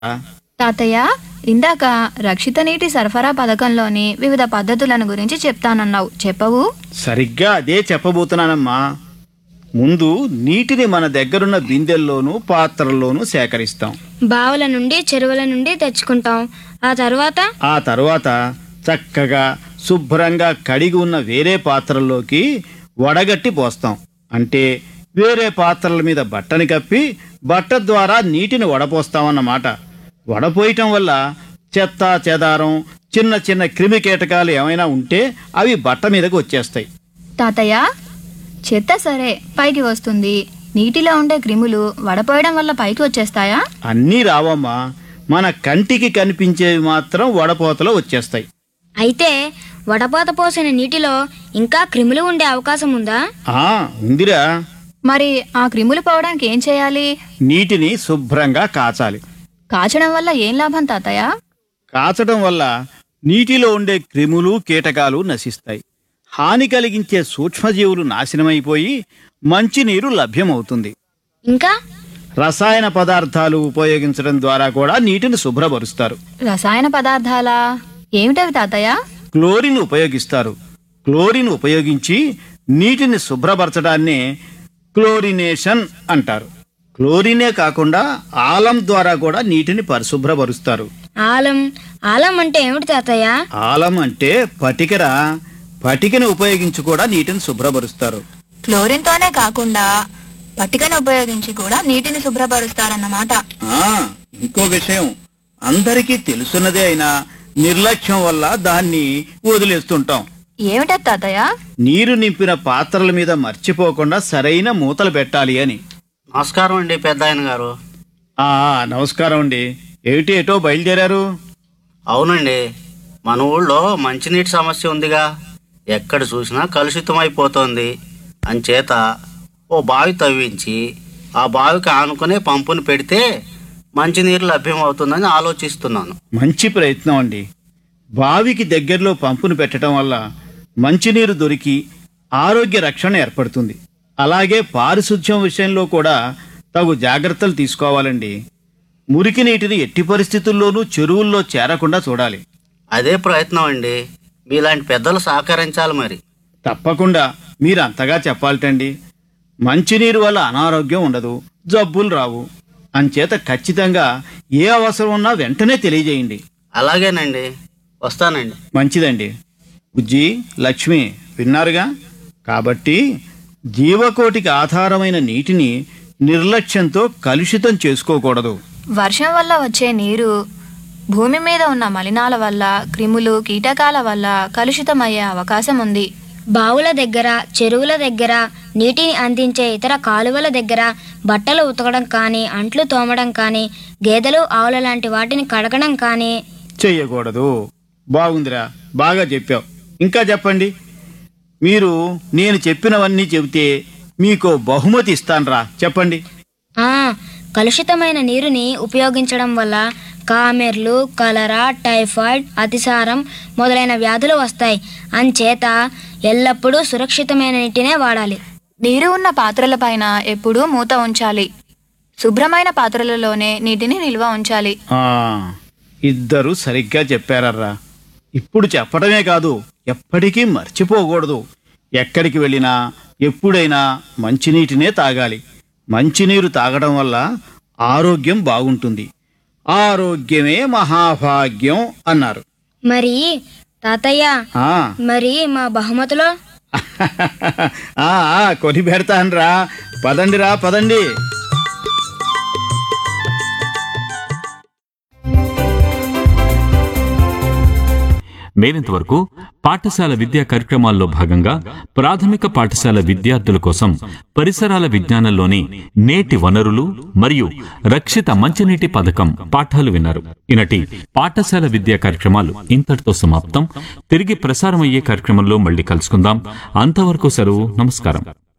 తాతయ్య ఇందాక రక్షిత నీటి సరఫరా పథకంలోని వివిధ పద్ధతులను గురించి చెప్తానన్నావు చెప్పవు సరిగ్గా అదే చెప్పబోతున్నానమ్మా ముందు నీటిని మన దగ్గరున్న బిందెల్లోనూ పాత్రల్లోనూ సేకరిస్తాం బావుల నుండి చెరువుల నుండి తెచ్చుకుంటాం ఆ తర్వాత ఆ తర్వాత చక్కగా శుభ్రంగా కడిగి ఉన్న వేరే పాత్రల్లోకి వడగట్టి పోస్తాం అంటే వేరే పాత్రల మీద బట్టని కప్పి బట్ట ద్వారా నీటిని వడపోస్తామన్నమాట వడపోయటం వల్ల చెత్త చెదారం చిన్న చిన్న క్రిమి కీటకాలు ఏమైనా ఉంటే అవి బట్ట మీదకి వచ్చేస్తాయి తాతయ్య చెత్త సరే పైకి వస్తుంది నీటిలో ఉండే క్రిములు వడపోయడం వల్ల పైకి వచ్చేస్తాయా అన్నీ రావమ్మా మన కంటికి కనిపించేవి మాత్రం వడపోతలో వచ్చేస్తాయి అయితే వడపోత పోసిన నీటిలో ఇంకా క్రిములు ఉండే అవకాశం ఉందా ఆ ఉందిరా మరి ఆ క్రిములు పోవడానికి ఏం చేయాలి నీటిని శుభ్రంగా కాచాలి కాచడం వల్ల ఏం లాభం తాతయ్య కాచడం వల్ల నీటిలో ఉండే క్రిములు కీటకాలు నశిస్తాయి హాని కలిగించే సూక్ష్మజీవులు నాశనమైపోయి మంచినీరు లభ్యమవుతుంది ఇంకా రసాయన పదార్థాలు ఉపయోగించడం ద్వారా కూడా నీటిని శుభ్రపరుస్తారు రసాయన పదార్థాలా ఏమిటవి తాతయ్య క్లోరిన్ ఉపయోగిస్తారు క్లోరిన్ ఉపయోగించి నీటిని శుభ్రపరచడాన్ని క్లోరినేషన్ అంటారు క్లోరినే కాకుండా ఆలం ద్వారా కూడా నీటిని పరిశుభ్రపరుస్తారు ఆలం ఆలం అంటే ఏమిటి తాతయ్య ఆలం అంటే పటికర పటికను ఉపయోగించి కూడా నీటిని శుభ్రపరుస్తారు క్లోరిన్ తోనే కాకుండా పట్టికను ఉపయోగించి కూడా నీటిని శుభ్రపరుస్తారన్నమాట ఆ ఇంకో విషయం అందరికీ తెలుసున్నదే అయినా నిర్లక్ష్యం వల్ల దాన్ని వదిలేస్తుంటాం ఏమిటది తాతయ్య నీరు నింపిన పాత్రల మీద మర్చిపోకుండా సరైన మూతలు పెట్టాలి అని నమస్కారం అండి పెద్ద ఆయన గారు ఆ నమస్కారం అండి ఏమిటి ఏటో బయలుదేరారు అవునండి మన ఊళ్ళో మంచినీటి సమస్య ఉందిగా ఎక్కడ చూసినా కలుషితం అయిపోతోంది అంచేత ఓ బావి తవ్వించి ఆ బావికి ఆనుకునే పంపుని పెడితే మంచినీరు లభ్యమవుతుందని ఆలోచిస్తున్నాను మంచి ప్రయత్నం అండి బావికి దగ్గరలో పంపును పెట్టడం వల్ల మంచినీరు దొరికి ఆరోగ్య రక్షణ ఏర్పడుతుంది అలాగే పారిశుధ్యం విషయంలో కూడా తగు జాగ్రత్తలు తీసుకోవాలండి మురికి నీటిని ఎట్టి పరిస్థితుల్లోనూ చెరువుల్లో చేరకుండా చూడాలి అదే ప్రయత్నం అండి మీలాంటి పెద్దలు సహకరించాలి మరి తప్పకుండా మీరు అంతగా చెప్పాలటండి మంచినీరు వల్ల అనారోగ్యం ఉండదు జబ్బులు రావు అంచేత ఖచ్చితంగా ఏ అవసరం ఉన్నా వెంటనే తెలియజేయండి అలాగేనండి వస్తానండి మంచిదండి బుజ్జి లక్ష్మి విన్నారుగా కాబట్టి జీవకోటికి ఆధారమైన నీటిని నిర్లక్ష్యంతో కలుషితం చేసుకోకూడదు వర్షం వల్ల వచ్చే నీరు భూమి మీద ఉన్న మలినాల వల్ల క్రిములు కీటకాల వల్ల కలుషితమయ్యే అవకాశం ఉంది బావుల దగ్గర చెరువుల దగ్గర నీటిని అందించే ఇతర కాలువల దగ్గర బట్టలు ఉతకడం కానీ అంట్లు తోమడం కానీ గేదెలు ఆవుల లాంటి వాటిని కడగడం కానీ చెయ్యకూడదు బాగుందిరా బాగా చెప్పావు ఇంకా చెప్పండి మీరు నేను చెప్పినవన్నీ చెబితే మీకు బహుమతి ఇస్తానురా చెప్పండి ఆ కలుషితమైన నీరుని ఉపయోగించడం వల్ల కామెర్లు కలరా టైఫాయిడ్ అతిసారం మొదలైన వ్యాధులు వస్తాయి అంచేత ఎల్లప్పుడూ సురక్షితమైన నీటినే వాడాలి నీరు ఉన్న పాత్రలపైన ఎప్పుడూ మూత ఉంచాలి శుభ్రమైన పాత్రలలోనే నీటిని నిల్వ ఉంచాలి ఆ, ఇద్దరు సరిగ్గా చెప్పారర్రా ఇప్పుడు చెప్పడమే కాదు ఎప్పటికీ మర్చిపోకూడదు ఎక్కడికి వెళ్ళినా ఎప్పుడైనా మంచినీటినే తాగాలి మంచినీరు తాగడం వల్ల ఆరోగ్యం బాగుంటుంది ఆరోగ్యమే మహాభాగ్యం అన్నారు మరి తాతయ్య ఆ మరి మా బహుమతిలో ఆ, ఆ, కొని పెడతానురా పదండిరా పదండి మేలింతవరకు పాఠశాల విద్యా కార్యక్రమాల్లో భాగంగా ప్రాథమిక పాఠశాల విద్యార్థుల కోసం పరిసరాల విజ్ఞానంలోని నేటి వనరులు మరియు రక్షిత మంచినీటి పథకం పాఠాలు విన్నారు ఈనటి పాఠశాల విద్యా కార్యక్రమాలు ఇంతటితో సమాప్తం తిరిగి ప్రసారం అయ్యే కార్యక్రమంలో మళ్ళీ కలుసుకుందాం అంతవరకు సెలవు నమస్కారం